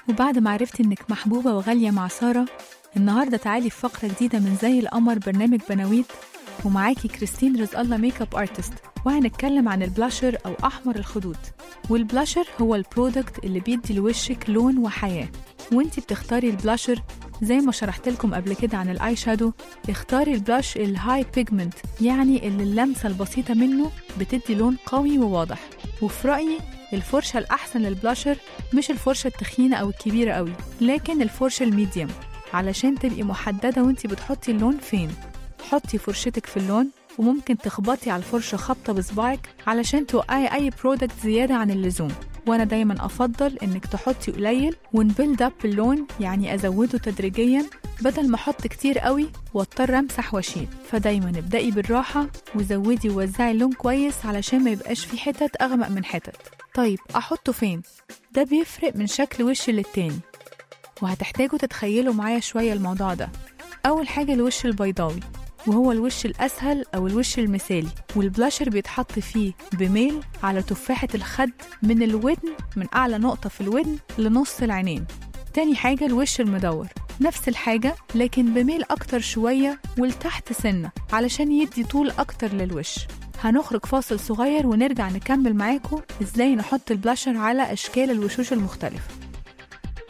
وبعد ما عرفتي إنك محبوبة وغالية مع سارة النهاردة تعالي في فقرة جديدة من زي القمر برنامج بناويت ومعاكي كريستين رزق الله ميك اب ارتست وهنتكلم عن البلاشر أو أحمر الخدود والبلاشر هو البرودكت اللي بيدي لوشك لون وحياة وانتي بتختاري البلاشر زي ما شرحت لكم قبل كده عن الاي شادو اختاري البلاش الهاي بيجمنت يعني اللي اللمسة البسيطة منه بتدي لون قوي وواضح وفي رأيي الفرشة الأحسن للبلاشر مش الفرشة التخينة أو الكبيرة قوي لكن الفرشة الميديم علشان تبقي محددة وانتي بتحطي اللون فين حطي فرشتك في اللون وممكن تخبطي على الفرشة خبطة بصباعك علشان توقعي أي برودكت زيادة عن اللزوم وأنا دايما أفضل إنك تحطي قليل ونبيلد أب اللون يعني أزوده تدريجيا بدل ما أحط كتير قوي واضطر أمسح وأشيل فدايما ابدأي بالراحة وزودي ووزعي اللون كويس علشان ما يبقاش في حتت أغمق من حتت طيب أحطه فين؟ ده بيفرق من شكل وش للتاني وهتحتاجوا تتخيلوا معايا شوية الموضوع ده أول حاجة الوش البيضاوي وهو الوش الأسهل أو الوش المثالي والبلاشر بيتحط فيه بميل على تفاحة الخد من الودن من أعلى نقطة في الودن لنص العينين تاني حاجة الوش المدور نفس الحاجة لكن بميل أكتر شوية ولتحت سنة علشان يدي طول أكتر للوش هنخرج فاصل صغير ونرجع نكمل معاكم ازاي نحط البلاشر على أشكال الوشوش المختلفة